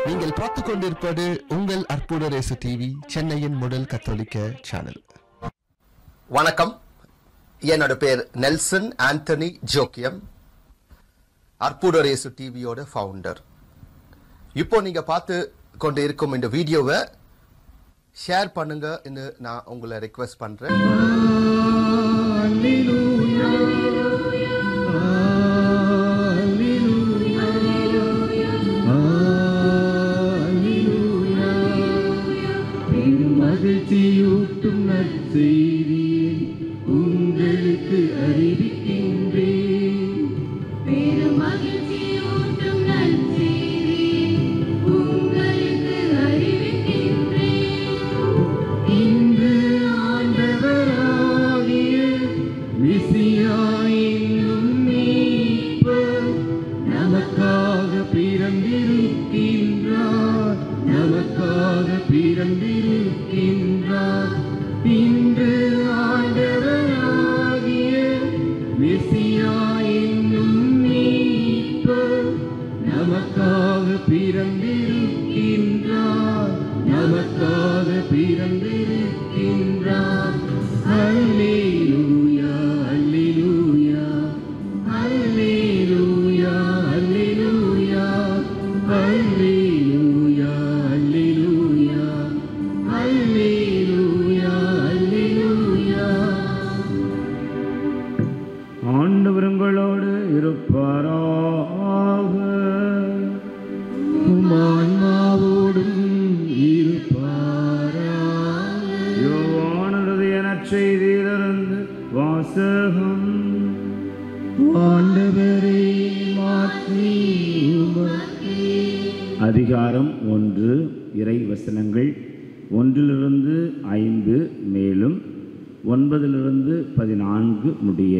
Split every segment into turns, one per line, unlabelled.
நீங்கள் பார்த்து கொண்டிருப்பது உங்கள் அற்புத ரேசு டிவி சென்னையின் முதல் கத்தோலிக்க சேனல்
வணக்கம் என்னோட பேர் நெல்சன் ஆண்டனி ஜோக்கியம் அற்புதரேசு டிவியோட ஃபவுண்டர் இப்போ நீங்க பார்த்து கொண்டு இருக்கும் இந்த வீடியோவை ஷேர் பண்ணுங்க நான் உங்களை ரெக்வெஸ்ட் பண்றேன்
மகிழ்ச்சியூட்டும் நற்செய்தியை உங்களுக்கு அறிவிக்கின்றேன்
பெரும் மகிழ்ச்சியூட்டும் நற்செய்தியை உங்களுக்கு அறிவிக்கின்றேன்.
இன்று ஆண்டவராகிய மிசியாயினும் மீட்பர் நமக்காக பிறந்திருக்கின்றார் நமக்காக பிறந்திருக்கின்றார் இன்று ஆண்டவராகிய மிசியாயினும் மீட்பர் நமக்காக பிறந்திருக்கின்றார் நமக்காக பிறந்திருக்கின்றார் அல்லேலூயா அல்லேலூயா அல்லேலூயா அல்லேலூயா அல்லேலூயா அல்லேலூயா அல்லேலூயா அல்லேலூயா ஆண்டவர் உங்களோடு இருப்பாராக உமான்மாவோடும் இருப்பாராக யோவானது எனச் செய்தியிலிருந்து வாசகம் ஆண்டவரே மாற்றி அதிகாரம் ஒன்று இறை வசனங்கள் ஒன்றிலிருந்து ஐந்து மேலும் ஒன்பதிலிருந்து பதினான்கு முடிய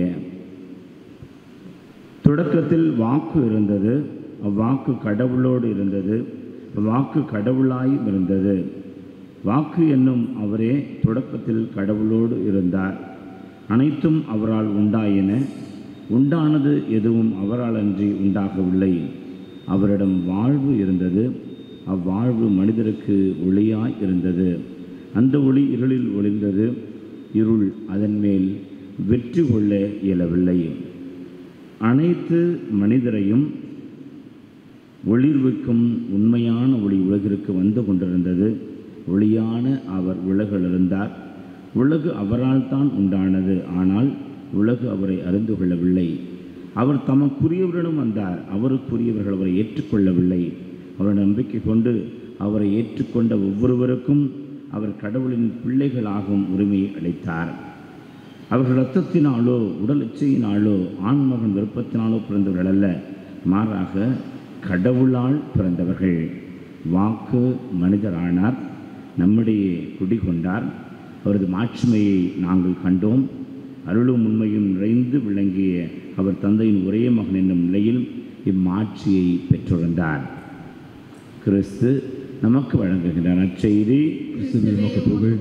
தொடக்கத்தில் வாக்கு இருந்தது அவ்வாக்கு கடவுளோடு இருந்தது வாக்கு கடவுளாய் இருந்தது வாக்கு என்னும் அவரே தொடக்கத்தில் கடவுளோடு இருந்தார் அனைத்தும் அவரால் உண்டாயின உண்டானது எதுவும் அவரால் அன்றி உண்டாகவில்லை அவரிடம் வாழ்வு இருந்தது அவ்வாழ்வு மனிதருக்கு ஒளியாய் இருந்தது அந்த ஒளி இருளில் ஒளிர்ந்தது இருள் அதன் மேல் வெற்றி கொள்ள இயலவில்லை அனைத்து மனிதரையும் ஒளிர்விக்கும் உண்மையான ஒளி உலகிற்கு வந்து கொண்டிருந்தது ஒளியான அவர் உலகில் இருந்தார் உலகு அவரால் தான் உண்டானது ஆனால் உலகு அவரை அறிந்து கொள்ளவில்லை அவர் தமக்குரியவரிடம் வந்தார் அவருக்குரியவர்கள் அவரை ஏற்றுக்கொள்ளவில்லை அவர் நம்பிக்கை கொண்டு அவரை ஏற்றுக்கொண்ட ஒவ்வொருவருக்கும் அவர் கடவுளின் பிள்ளைகளாகும் உரிமையை அளித்தார் அவர்கள் இரத்தத்தினாலோ உடல் இச்சையினாலோ ஆண்மகன் விருப்பத்தினாலோ பிறந்தவர்கள் அல்ல மாறாக கடவுளால் பிறந்தவர்கள் வாக்கு மனிதரானார் நம்மிடையே குடிகொண்டார் அவரது மாட்சிமையை நாங்கள் கண்டோம் அருளும் உண்மையும் நிறைந்து விளங்கிய அவர் தந்தையின் ஒரே மகன் என்னும் நிலையில் இம்மாட்சியை பெற்றிருந்தார் கிறிஸ்து நமக்கு வழங்குகின்ற நற்செய்தி புகழ்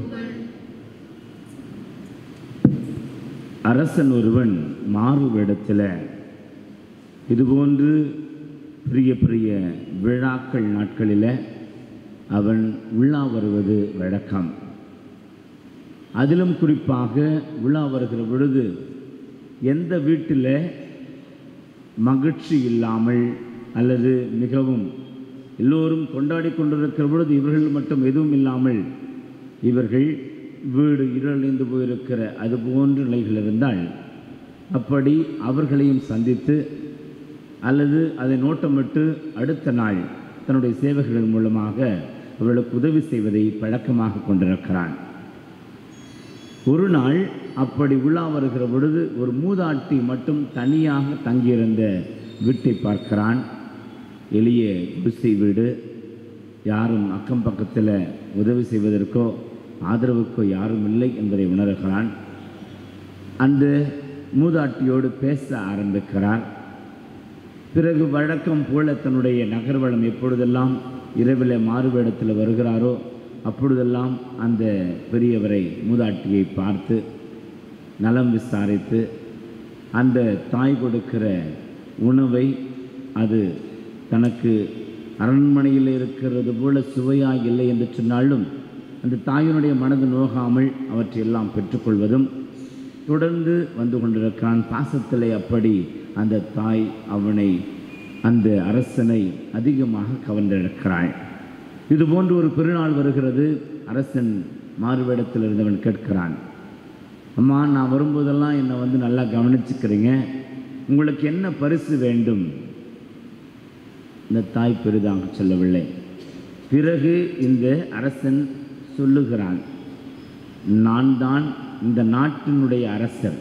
அரசன் ஒருவன் மாறு வேடத்தில் இதுபோன்று பெரிய பெரிய விழாக்கள் நாட்களில் அவன் உள்ளா வருவது வழக்கம் அதிலும் குறிப்பாக விழா வருகிற பொழுது எந்த வீட்டில் மகிழ்ச்சி இல்லாமல் அல்லது மிகவும் எல்லோரும் கொண்டாடி கொண்டிருக்கிற பொழுது இவர்கள் மட்டும் எதுவும் இல்லாமல் இவர்கள் வீடு இருளடைந்து போயிருக்கிற அது போன்ற நிலைகள் இருந்தால் அப்படி அவர்களையும் சந்தித்து அல்லது அதை நோட்டமிட்டு அடுத்த நாள் தன்னுடைய சேவைகள் மூலமாக அவர்களுக்கு உதவி செய்வதை பழக்கமாக கொண்டிருக்கிறான் ஒரு நாள் அப்படி உலா வருகிற பொழுது ஒரு மூதாட்டி மட்டும் தனியாக தங்கியிருந்த வீட்டை பார்க்கிறான் எளிய குடிசை வீடு யாரும் அக்கம் பக்கத்தில் உதவி செய்வதற்கோ ஆதரவுக்கோ யாரும் இல்லை என்பதை உணர்கிறான் அந்த மூதாட்டியோடு பேச ஆரம்பிக்கிறார் பிறகு வழக்கம் போல தன்னுடைய நகர்வளம் எப்பொழுதெல்லாம் இரவில் மாறுவேடத்தில் வருகிறாரோ அப்பொழுதெல்லாம் அந்த பெரியவரை மூதாட்டியை பார்த்து நலம் விசாரித்து அந்த தாய் கொடுக்கிற உணவை அது தனக்கு அரண்மனையில் இருக்கிறது போல சுவையாக இல்லை என்று சொன்னாலும் அந்த தாயினுடைய மனது நோகாமல் அவற்றையெல்லாம் பெற்றுக்கொள்வதும் தொடர்ந்து வந்து கொண்டிருக்கிறான் பாசத்திலே அப்படி அந்த தாய் அவனை அந்த அரசனை அதிகமாக கவர்ந்திருக்கிறாள் இது போன்று ஒரு பெருநாள் வருகிறது அரசன் மாறுவேடத்தில் இருந்தவன் கேட்கிறான் அம்மா நான் வரும்போதெல்லாம் என்னை வந்து நல்லா கவனிச்சுக்கிறீங்க உங்களுக்கு என்ன பரிசு வேண்டும் இந்த தாய் பெரிதாக சொல்லவில்லை பிறகு இந்த அரசன் சொல்லுகிறான் நான் தான் இந்த நாட்டினுடைய அரசர்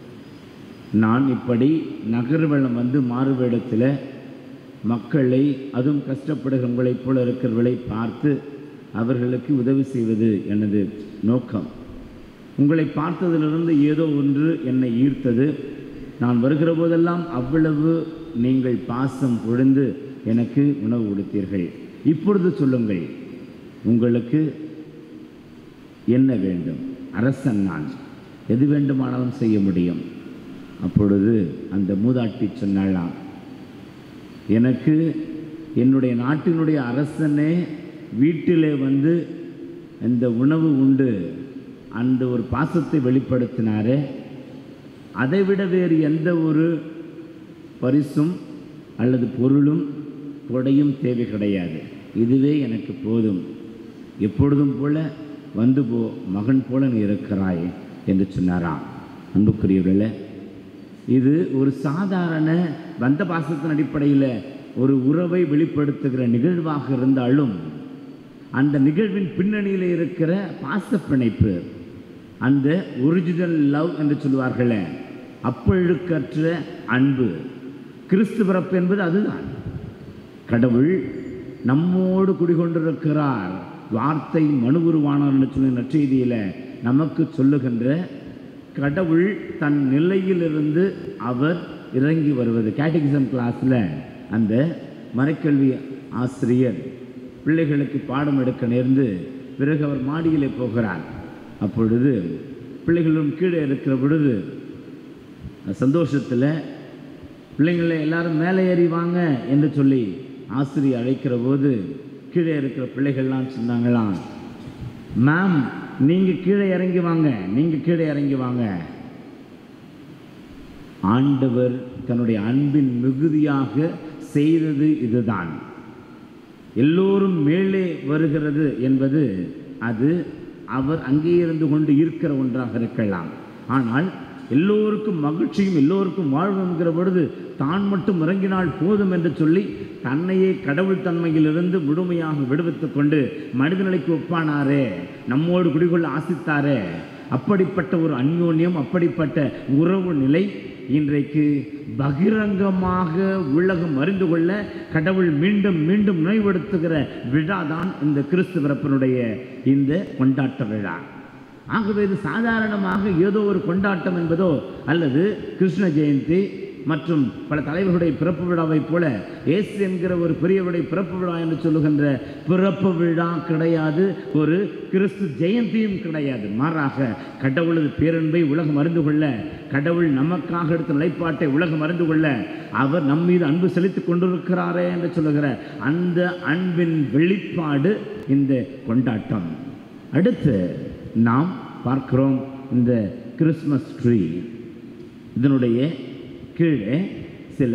நான் இப்படி நகர்வளம் வந்து மாறுவேடத்தில் மக்களை அதுவும் கஷ்டப்படுகிறவங்களைப் போல இருக்கிறவர்களை பார்த்து அவர்களுக்கு உதவி செய்வது எனது நோக்கம் உங்களை பார்த்ததிலிருந்து ஏதோ ஒன்று என்னை ஈர்த்தது நான் வருகிற போதெல்லாம் அவ்வளவு நீங்கள் பாசம் பொழிந்து எனக்கு உணவு கொடுத்தீர்கள் இப்பொழுது சொல்லுங்கள் உங்களுக்கு என்ன வேண்டும் அரசன் நான் எது வேண்டுமானாலும் செய்ய முடியும் அப்பொழுது அந்த மூதாட்டி சொன்னாளாம் எனக்கு என்னுடைய நாட்டினுடைய அரசனே வீட்டிலே வந்து இந்த உணவு உண்டு அந்த ஒரு பாசத்தை வெளிப்படுத்தினாரே அதைவிட வேறு எந்த ஒரு பரிசும் அல்லது பொருளும் கொடையும் தேவை கிடையாது இதுவே எனக்கு போதும் எப்பொழுதும் போல வந்து போ மகன் போல நீ இருக்கிறாய் என்று சொன்னாராம் அன்புக்குரியவர்களே இது ஒரு சாதாரண பந்த பாசத்தின் அடிப்படையில் ஒரு உறவை வெளிப்படுத்துகிற நிகழ்வாக இருந்தாலும் அந்த நிகழ்வின் பின்னணியில் இருக்கிற பாச பிணைப்பு அந்த ஒரிஜினல் லவ் என்று சொல்வார்களே அப்பழுக்கற்ற அன்பு கிறிஸ்து பிறப்பு என்பது அதுதான் கடவுள் நம்மோடு குடிகொண்டிருக்கிறார் வார்த்தை மனு உருவானார் என்று சொன்ன நற்செய்தியில் நமக்கு சொல்லுகின்ற கடவுள் தன் நிலையிலிருந்து அவர் இறங்கி வருவது கேட்டகிசம் கிளாஸில் அந்த மறைக்கல்வி ஆசிரியர் பிள்ளைகளுக்கு பாடம் எடுக்க நேர்ந்து பிறகு அவர் மாடியிலே போகிறார் அப்பொழுது பிள்ளைகளும் கீழே இருக்கிற பொழுது சந்தோஷத்தில் பிள்ளைங்களை எல்லாரும் மேலே ஏறி வாங்க என்று சொல்லி ஆசிரியர் அழைக்கிற போது கீழே இருக்கிற பிள்ளைகள்லாம் சொன்னாங்களாம் மேம் நீங்கள் கீழே இறங்கி வாங்க நீங்கள் கீழே இறங்கி வாங்க ஆண்டவர் தன்னுடைய அன்பின் மிகுதியாக செய்தது இதுதான் எல்லோரும் மேலே வருகிறது என்பது அது அவர் அங்கே இருந்து கொண்டு இருக்கிற ஒன்றாக இருக்கலாம் ஆனால் எல்லோருக்கும் மகிழ்ச்சியும் எல்லோருக்கும் வாழ்வு என்கிற பொழுது தான் மட்டும் இறங்கினால் போதும் என்று சொல்லி தன்னையே கடவுள் தன்மையிலிருந்து முழுமையாக விடுவித்துக் கொண்டு மனிதநிலைக்கு ஒப்பானாரே நம்மோடு குடிகொள்ள ஆசித்தாரே அப்படிப்பட்ட ஒரு அந்யோன்யம் அப்படிப்பட்ட உறவு நிலை இன்றைக்கு பகிரங்கமாக உலகம் அறிந்து கொள்ள கடவுள் மீண்டும் மீண்டும் நினைவுபடுத்துகிற விழா தான் இந்த கிறிஸ்து பிறப்பினுடைய இந்த கொண்டாட்ட விழா ஆகவே இது சாதாரணமாக ஏதோ ஒரு கொண்டாட்டம் என்பதோ அல்லது கிருஷ்ண ஜெயந்தி மற்றும் பல தலைவர்களுடைய பிறப்பு விழாவைப் போல இயேசு என்கிற ஒரு பெரியவருடைய பிறப்பு விழா என்று சொல்லுகின்ற பிறப்பு விழா கிடையாது ஒரு கிறிஸ்து ஜெயந்தியும் கிடையாது மாறாக கடவுளது பேரன்பை உலகம் அறிந்து கொள்ள கடவுள் நமக்காக எடுத்த நிலைப்பாட்டை உலகம் அறிந்து கொள்ள அவர் நம் மீது அன்பு செலுத்திக் கொண்டிருக்கிறாரே என்று சொல்லுகிற அந்த அன்பின் வெளிப்பாடு இந்த கொண்டாட்டம் அடுத்து நாம் பார்க்கிறோம் இந்த கிறிஸ்மஸ் ட்ரீ இதனுடைய கீழே சில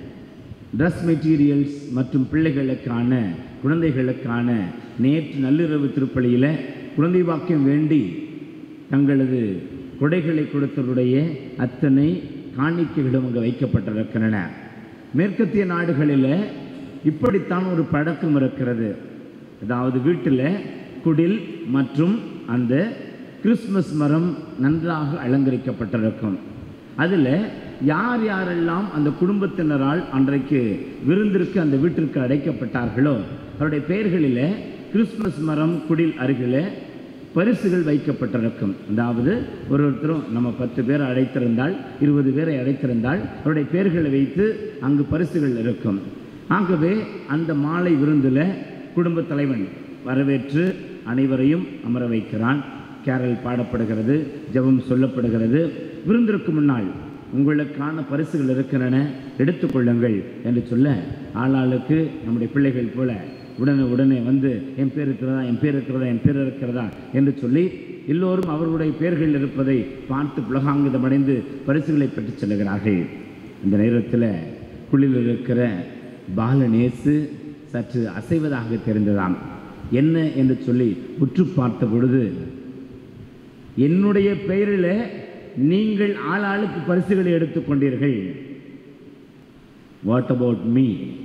ட்ரெஸ் மெட்டீரியல்ஸ் மற்றும் பிள்ளைகளுக்கான குழந்தைகளுக்கான நேற்று நள்ளிரவு திருப்பலியில் குழந்தை வாக்கியம் வேண்டி தங்களது கொடைகளை கொடுத்தவருடைய அத்தனை காணிக்கைகளும் அங்கே வைக்கப்பட்டிருக்கின்றன மேற்கத்திய நாடுகளில் இப்படித்தான் ஒரு பழக்கம் இருக்கிறது அதாவது வீட்டில் குடில் மற்றும் அந்த கிறிஸ்மஸ் மரம் நன்றாக அலங்கரிக்கப்பட்டிருக்கும் அதில் யார் யாரெல்லாம் அந்த குடும்பத்தினரால் அன்றைக்கு விருந்திற்கு அந்த வீட்டிற்கு அழைக்கப்பட்டார்களோ அவருடைய பெயர்களில் கிறிஸ்மஸ் மரம் குடில் அருகில் பரிசுகள் வைக்கப்பட்டிருக்கும் அதாவது ஒரு ஒருத்தரும் நம்ம பத்து பேர் அழைத்திருந்தால் இருபது பேரை அழைத்திருந்தால் அவருடைய பெயர்களை வைத்து அங்கு பரிசுகள் இருக்கும் ஆகவே அந்த மாலை விருந்தில் குடும்பத் தலைவன் வரவேற்று அனைவரையும் அமர வைக்கிறான் கேரல் பாடப்படுகிறது ஜெபம் சொல்லப்படுகிறது விருந்திற்கு முன்னால் உங்களுக்கான பரிசுகள் இருக்கின்றன எடுத்துக்கொள்ளுங்கள் என்று சொல்ல ஆளாளுக்கு நம்முடைய பிள்ளைகள் போல உடனே உடனே வந்து என் பேர் இருக்கிறதா என் பேர் இருக்கிறதா என் பேர் இருக்கிறதா என்று சொல்லி எல்லோரும் அவர்களுடைய பெயர்கள் இருப்பதை பார்த்து புலகாங்கிதம் அடைந்து பரிசுகளை பெற்றுச் செல்கிறார்கள் இந்த நேரத்தில் குளிரில் இருக்கிற பாலநேசு சற்று அசைவதாக தெரிந்ததாம் என்ன என்று சொல்லி உற்று பார்த்த பொழுது என்னுடைய பெயரில் நீங்கள் ஆளாளுக்கு பரிசுகளை எடுத்துக்கொண்டீர்கள் வாட் அபவுட் மீ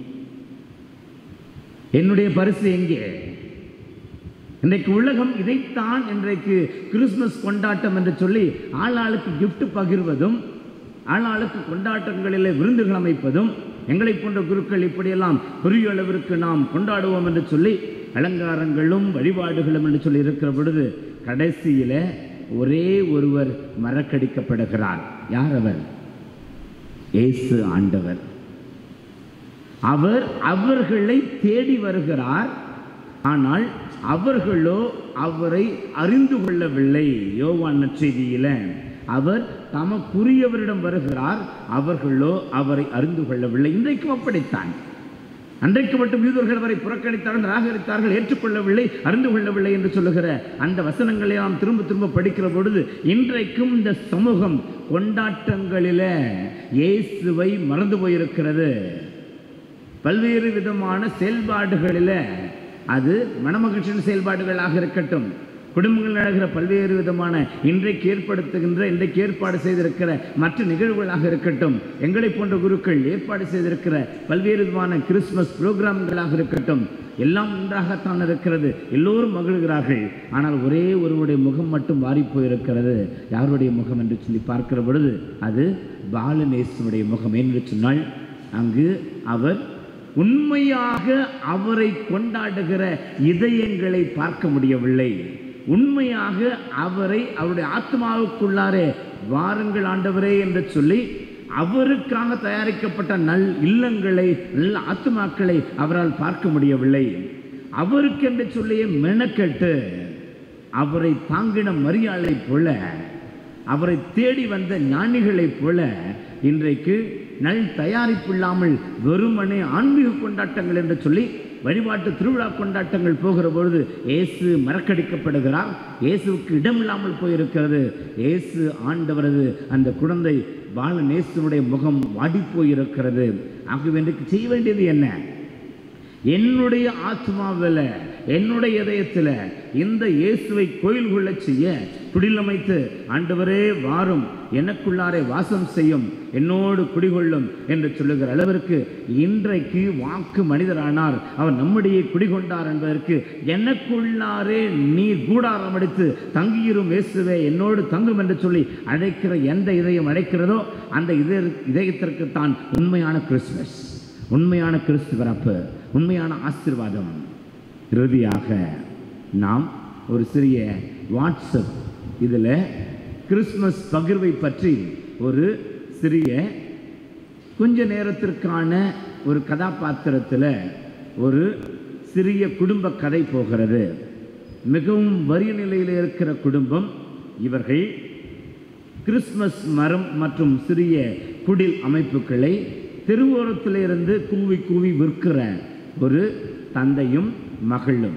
என்னுடைய பரிசு எங்கே இன்றைக்கு உலகம் இதைத்தான் இன்றைக்கு கிறிஸ்மஸ் கொண்டாட்டம் என்று சொல்லி ஆளாளுக்கு gift பகிர்வதும் ஆளாளுக்கு கொண்டாட்டங்களிலே விருந்துகள் அமைப்பதும் எங்களைப் போன்ற குருக்கள் இப்படியெல்லாம் பெரிய அளவிற்கு நாம் கொண்டாடுவோம் என்று சொல்லி அலங்காரங்களும் வழிபாடுகளும் என்று சொல்லி இருக்கிற பொழுது கடைசியில ஒரே ஒருவர் மறக்கடிக்கப்படுகிறார் யார் அவர் இயேசு ஆண்டவர் அவர் அவர்களை தேடி வருகிறார் ஆனால் அவர்களோ அவரை அறிந்து கொள்ளவில்லை யோவான் நற்செய்தியில அவர் தமக்குரியவரிடம் வருகிறார் அவர்களோ அவரை அறிந்து கொள்ளவில்லை இன்றைக்கும் அப்படித்தான் அன்றைக்கு மட்டும் யூதர்கள் அவரை புறக்கணித்தார்கள் நிராகரித்தார்கள் ஏற்றுக்கொள்ளவில்லை அறிந்து கொள்ளவில்லை என்று சொல்லுகிற அந்த வசனங்களை நாம் திரும்ப திரும்ப படிக்கிற பொழுது இன்றைக்கும் இந்த சமூகம் கொண்டாட்டங்களில இயேசுவை மறந்து போயிருக்கிறது பல்வேறு விதமான செயல்பாடுகளில் அது மனமகிழ்ச்சியின் செயல்பாடுகளாக இருக்கட்டும் குடும்பங்கள் நடக்கிற பல்வேறு விதமான இன்றைக்கு ஏற்படுத்துகின்ற இன்றைக்கு ஏற்பாடு செய்திருக்கிற மற்ற நிகழ்வுகளாக இருக்கட்டும் எங்களை போன்ற குருக்கள் ஏற்பாடு செய்திருக்கிற பல்வேறு விதமான கிறிஸ்மஸ் புரோகிராம்களாக இருக்கட்டும் எல்லாம் நன்றாகத்தான் இருக்கிறது எல்லோரும் மகிழ்கிறார்கள் ஆனால் ஒரே ஒருவருடைய முகம் மட்டும் வாரி போயிருக்கிறது யாருடைய முகம் என்று சொல்லி பார்க்கிற பொழுது அது பாலநேசனுடைய முகம் என்று சொன்னால் அங்கு அவர் உண்மையாக அவரை கொண்டாடுகிற இதயங்களை பார்க்க முடியவில்லை உண்மையாக அவரை அவருடைய ஆத்மாவுக்குள்ளாரே வாருங்கள் ஆண்டவரே என்று சொல்லி அவருக்காக தயாரிக்கப்பட்ட நல் இல்லங்களை நல்ல ஆத்மாக்களை அவரால் பார்க்க முடியவில்லை அவருக்கென்று சொல்லியே மெனக்கெட்டு அவரை தாங்கின மரியாதை போல அவரை தேடி வந்த ஞானிகளைப் போல இன்றைக்கு நல் தயாரிப்பு இல்லாமல் வெறுமனே ஆன்மீக கொண்டாட்டங்கள் என்று சொல்லி வழிபாட்டு திருவிழா கொண்டாட்டங்கள் போகிற பொழுது இயேசு மறக்கடிக்கப்படுகிறார் இயேசுவுக்கு இடமில்லாமல் போயிருக்கிறது இயேசு ஆண்டவரது அந்த குழந்தை பால நேசுனுடைய முகம் வாடி போயிருக்கிறது ஆகவே இன்றைக்கு செய்ய வேண்டியது என்ன என்னுடைய ஆத்மாவில் என்னுடைய இதயத்தில் இந்த இயேசுவை கோயில் கொள்ளச் செய்ய குடிலமைத்து ஆண்டவரே வாரும் எனக்குள்ளாரே வாசம் செய்யும் என்னோடு குடிகொள்ளும் என்று சொல்லுகிற அளவிற்கு இன்றைக்கு வாக்கு மனிதரானார் அவர் நம்முடைய குடிகொண்டார் என்பதற்கு எனக்குள்ளாரே நீர் கூடாரம் அடித்து தங்கியிரும் இயேசுவே என்னோடு தங்கும் என்று சொல்லி அழைக்கிற எந்த இதயம் அழைக்கிறதோ அந்த இதய இதயத்திற்கு தான் உண்மையான கிறிஸ்துமஸ் உண்மையான கிறிஸ்து பிறப்பு உண்மையான ஆசீர்வாதம் இறுதியாக நாம் ஒரு சிறிய வாட்ஸ்அப் இதில் கிறிஸ்மஸ் பகிர்வை பற்றி ஒரு சிறிய கொஞ்ச நேரத்திற்கான ஒரு கதாபாத்திரத்தில் ஒரு சிறிய குடும்ப கதை போகிறது மிகவும் வறிய நிலையில் இருக்கிற குடும்பம் இவர்கள் கிறிஸ்மஸ் மரம் மற்றும் சிறிய குடில் அமைப்புகளை தெருவோரத்திலிருந்து கூவி கூவி விற்கிற ஒரு தந்தையும் மகளும்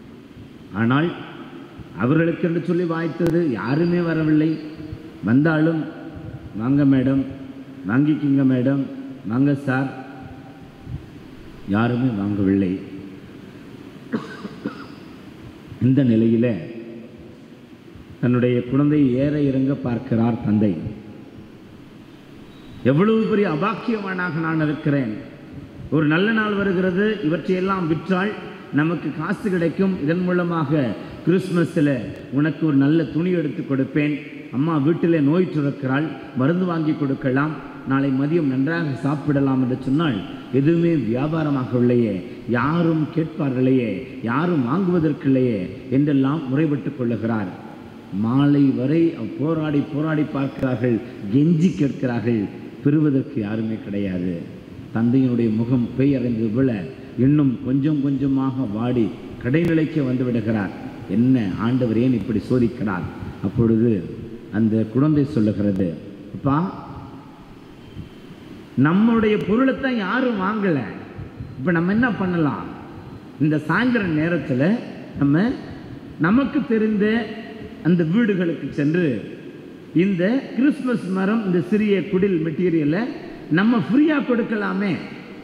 ஆனால் அவர்களுக்கென்று சொல்லி வாய்த்தது யாருமே வரவில்லை வந்தாலும் வாங்க மேடம் வாங்கிக்கிங்க மேடம் வாங்க சார் யாருமே வாங்கவில்லை இந்த நிலையில தன்னுடைய குழந்தையை ஏற இறங்க பார்க்கிறார் தந்தை எவ்வளவு பெரிய அபாக்கியவானாக நான் இருக்கிறேன் ஒரு நல்ல நாள் வருகிறது இவற்றையெல்லாம் விற்றால் நமக்கு காசு கிடைக்கும் இதன் மூலமாக கிறிஸ்மஸில் உனக்கு ஒரு நல்ல துணி எடுத்து கொடுப்பேன் அம்மா வீட்டிலே நோய் இருக்கிறாள் மருந்து வாங்கி கொடுக்கலாம் நாளை மதியம் நன்றாக சாப்பிடலாம் என்று சொன்னால் எதுவுமே வியாபாரமாகவில்லையே யாரும் கேட்பார்களையே யாரும் வாங்குவதற்கில்லையே என்றெல்லாம் முறைப்பட்டு கொள்ளுகிறார் மாலை வரை போராடி போராடி பார்க்கிறார்கள் கெஞ்சி கேட்கிறார்கள் பெறுவதற்கு யாருமே கிடையாது தந்தையினுடைய முகம் பேய் அறைந்தது போல இன்னும் கொஞ்சம் கொஞ்சமாக வாடி கடைநிலைக்கு வந்து விடுகிறார் என்ன ஆண்டவர் ஏன் இப்படி சோதிக்கிறார் அப்பொழுது அந்த குழந்தை சொல்லுகிறது அப்பா நம்முடைய பொருளை தான் யாரும் வாங்கலை இப்போ நம்ம என்ன பண்ணலாம் இந்த சாயந்தர நேரத்தில் நம்ம நமக்கு தெரிந்த அந்த வீடுகளுக்கு சென்று இந்த கிறிஸ்மஸ் மரம் இந்த சிறிய குடில் மெட்டீரியலை நம்ம ஃப்ரீயாக கொடுக்கலாமே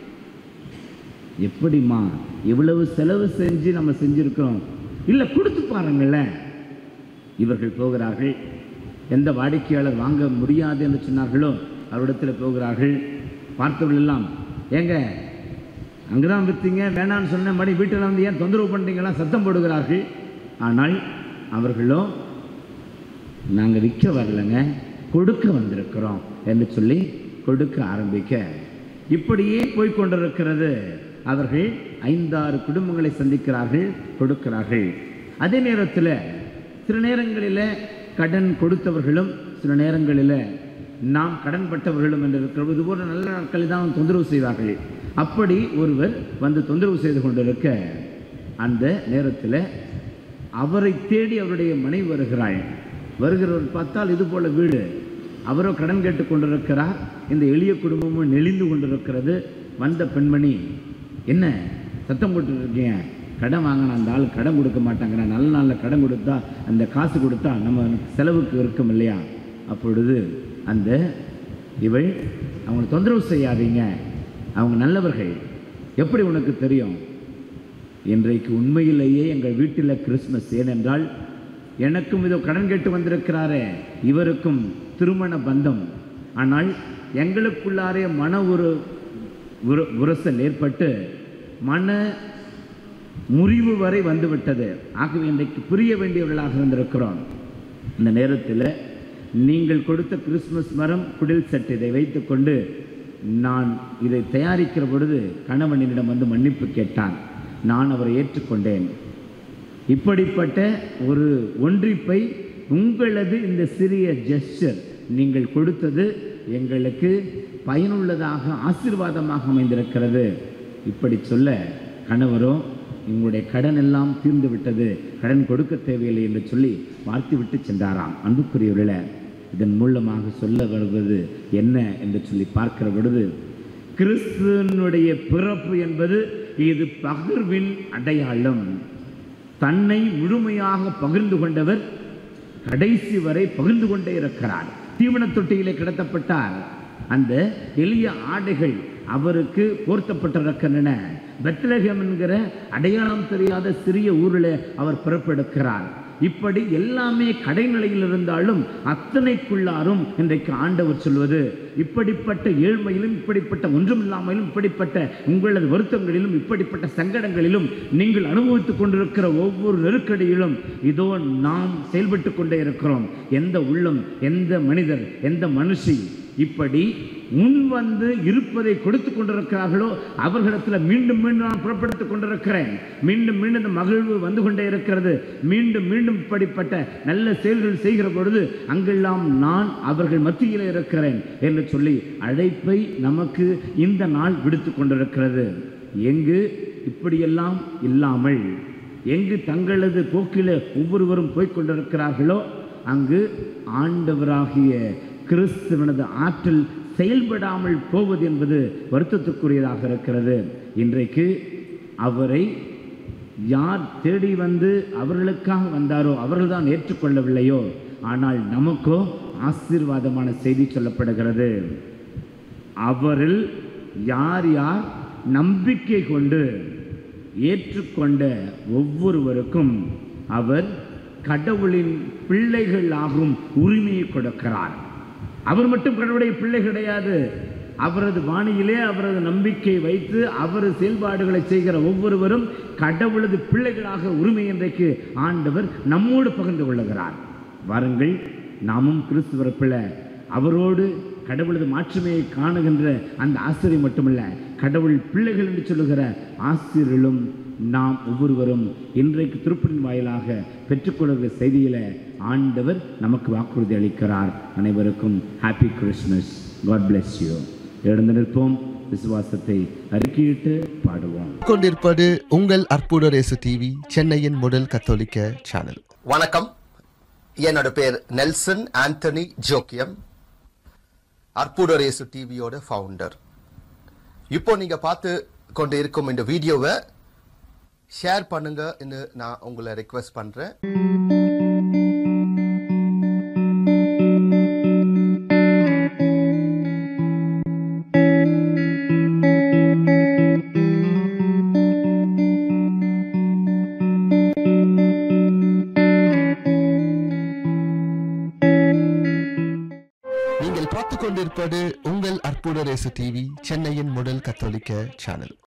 எப்படிம்மா இவ்வளவு செலவு செஞ்சு நம்ம செஞ்சிருக்கிறோம் இல்லை கொடுத்து பாருங்களேன் இவர்கள் போகிறார்கள் எந்த வாடிக்கையாளர் வாங்க முடியாது என்று சொன்னார்களோ அவரிடத்தில் போகிறார்கள் பார்த்தவர்கள் எல்லாம் ஏங்க அங்கே தான் விற்றீங்க வேணான்னு சொன்ன மணி வீட்டில் வந்து ஏன் தொந்தரவு பண்ணுறீங்களா சத்தம் போடுகிறார்கள் ஆனால் அவர்களோ நாங்கள் விற்க வரலைங்க கொடுக்க வந்திருக்கிறோம் என்று சொல்லி கொடுக்க ஆரம்பிக்க இப்படியே போய்க் கொண்டிருக்கிறது அவர்கள் ஐந்தாறு குடும்பங்களை சந்திக்கிறார்கள் கொடுக்கிறார்கள் அதே நேரத்தில் சில நேரங்களில் கடன் கொடுத்தவர்களும் சில நேரங்களில் நாம் கடன் பட்டவர்களும் என்று இருக்கிற இது போன்ற நல்ல நாட்களில் தான் தொந்தரவு செய்வார்கள் அப்படி ஒருவர் வந்து தொந்தரவு செய்து கொண்டிருக்க அந்த நேரத்தில் அவரை தேடி அவருடைய மனைவி வருகிறாள் வருகிறவர் பார்த்தால் இது போல வீடு அவரோ கடன் கேட்டு கொண்டிருக்கிறார் இந்த எளிய குடும்பமும் நெளிந்து கொண்டிருக்கிறது வந்த பெண்மணி என்ன சத்தம் போட்டு இருக்கீங்க கடன் வாங்கின அந்த ஆள் கடன் கொடுக்க மாட்டாங்கிற நல்ல நாளில் கடன் கொடுத்தா அந்த காசு கொடுத்தா நம்ம செலவுக்கு இருக்கும் இல்லையா அப்பொழுது அந்த இவள் அவங்களை தொந்தரவு செய்யாதீங்க அவங்க நல்லவர்கள் எப்படி உனக்கு தெரியும் இன்றைக்கு உண்மையிலேயே எங்கள் வீட்டில் கிறிஸ்மஸ் ஏனென்றால் எனக்கும் இதோ கடன் கேட்டு வந்திருக்கிறாரே இவருக்கும் திருமண பந்தம் ஆனால் எங்களுக்குள்ளாரே மன ஒரு உர- உரசல் ஏற்பட்டு மன முறிவு வரை வந்துவிட்டது ஆகவே இன்றைக்கு புரிய வேண்டியவர்களாக இருந்திருக்கிறோம் இந்த நேரத்தில் நீங்கள் கொடுத்த கிறிஸ்மஸ் மரம் குடில் செட் இதை வைத்துக்கொண்டு நான் இதை தயாரிக்கிற பொழுது கணவனிடம் வந்து மன்னிப்பு கேட்டான் நான் அவரை ஏற்றுக்கொண்டேன் இப்படிப்பட்ட ஒரு ஒன்றிப்பை உங்களது இந்த சிறிய ஜெஸ்டர் நீங்கள் கொடுத்தது எங்களுக்கு பயனுள்ளதாக ஆசீர்வாதமாக அமைந்திருக்கிறது இப்படி சொல்ல கணவரோ உங்களுடைய கடன் எல்லாம் தீர்ந்து விட்டது கடன் கொடுக்க தேவையில்லை என்று சொல்லி வாழ்த்து விட்டு சென்றாராம் அன்புக்குரியவர்களே இதன் மூலமாக சொல்ல வருவது என்ன என்று சொல்லி பார்க்கிற பொழுது கிறிஸ்துவனுடைய பிறப்பு என்பது இது பகிர்வின் அடையாளம் தன்னை முழுமையாக பகிர்ந்து கொண்டவர் கடைசி வரை பகிர்ந்து கொண்டே இருக்கிறார் தீவன தொட்டியிலே கிடத்தப்பட்டார் அந்த எளிய ஆடைகள் அவருக்கு போர்த்தப்பட்டிருக்கின்றன பெத்லகேம் என்கிற அடையாளம் தெரியாத சிறிய ஊரில் அவர் பிறப்பெடுக்கிறார் இப்படி எல்லாமே கடைநிலையில் இருந்தாலும் அத்தனைக்குள்ளாரும் இன்றைக்கு ஆண்டவர் சொல்வது இப்படிப்பட்ட ஏழ்மையிலும் இப்படிப்பட்ட ஒன்றுமில்லாமலும் இப்படிப்பட்ட உங்களது வருத்தங்களிலும் இப்படிப்பட்ட சங்கடங்களிலும் நீங்கள் அனுபவித்துக் கொண்டிருக்கிற ஒவ்வொரு நெருக்கடியிலும் இதோ நாம் செயல்பட்டு கொண்டே இருக்கிறோம் எந்த உள்ளம் எந்த மனிதர் எந்த மனுஷி இப்படி முன் வந்து இருப்பதை கொடுத்து கொண்டிருக்கிறார்களோ அவர்களிடத்தில் மீண்டும் மீண்டும் நான் புறப்படுத்திக் கொண்டிருக்கிறேன் மீண்டும் மீண்டும் இந்த மகிழ்வு வந்து கொண்டே இருக்கிறது மீண்டும் மீண்டும் இப்படிப்பட்ட நல்ல செயல்கள் செய்கிற பொழுது அங்கெல்லாம் நான் அவர்கள் மத்தியில் இருக்கிறேன் என்று சொல்லி அழைப்பை நமக்கு இந்த நாள் விடுத்து கொண்டிருக்கிறது எங்கு இப்படியெல்லாம் இல்லாமல் எங்கு தங்களது போக்கில் ஒவ்வொருவரும் போய்க் கொண்டிருக்கிறார்களோ அங்கு ஆண்டவராகிய கிறிஸ்துவனது ஆற்றல் செயல்படாமல் போவது என்பது வருத்தத்துக்குரியதாக இருக்கிறது இன்றைக்கு அவரை யார் தேடி வந்து அவர்களுக்காக வந்தாரோ அவர்கள்தான் ஏற்றுக்கொள்ளவில்லையோ ஆனால் நமக்கோ ஆசீர்வாதமான செய்தி சொல்லப்படுகிறது அவரில் யார் யார் நம்பிக்கை கொண்டு ஏற்றுக்கொண்ட ஒவ்வொருவருக்கும் அவர் கடவுளின் பிள்ளைகள் ஆகும் உரிமையை கொடுக்கிறார் அவர் மட்டும் கடவுளுடைய பிள்ளை கிடையாது அவரது வாணியிலே அவரது நம்பிக்கை வைத்து அவரது செயல்பாடுகளை செய்கிற ஒவ்வொருவரும் கடவுளது பிள்ளைகளாக உரிமை இன்றைக்கு ஆண்டவர் நம்மோடு பகிர்ந்து கொள்ளுகிறார் வாருங்கள் நாமும் கிறிஸ்துவர பிள்ளை அவரோடு கடவுளது மாற்றுமையை காணுகின்ற அந்த ஆசிரியர் மட்டுமல்ல கடவுள் பிள்ளைகள் என்று சொல்லுகிற ஆசிரியர்களும் நாம் ஒவ்வொருவரும் இன்றைக்கு திருப்பணின் வாயிலாக பெற்றுக்கொள்கிற செய்தியில ஆண்டவர் நமக்கு வாக்குறுதி அளிக்கிறார் அனைவருக்கும் happy Christmas God bless you எழுந்து நிற்போம் விசுவாசத்தை அறிக்கையிட்டு பாடுவோம்
கொண்டிருப்பது உங்கள் அற்புத ரேசு டிவி சென்னையின் முதல் கத்தோலிக்க சேனல்
வணக்கம் என்னோட பேர் நெல்சன் ஆண்டனி ஜோக்கியம் அற்புதரேசு டிவியோட ஃபவுண்டர் இப்போ நீங்க பார்த்து கொண்டு இருக்கும் இந்த வீடியோவை ஷேர் பண்ணுங்க நான் உங்களை ரெக்வெஸ்ட் பண்றேன்
நீங்கள் பார்த்துக் கொண்டிருப்பது உங்கள் அற்புத ரேசு டிவி சென்னையின் முதல் கத்தோலிக்க சேனல்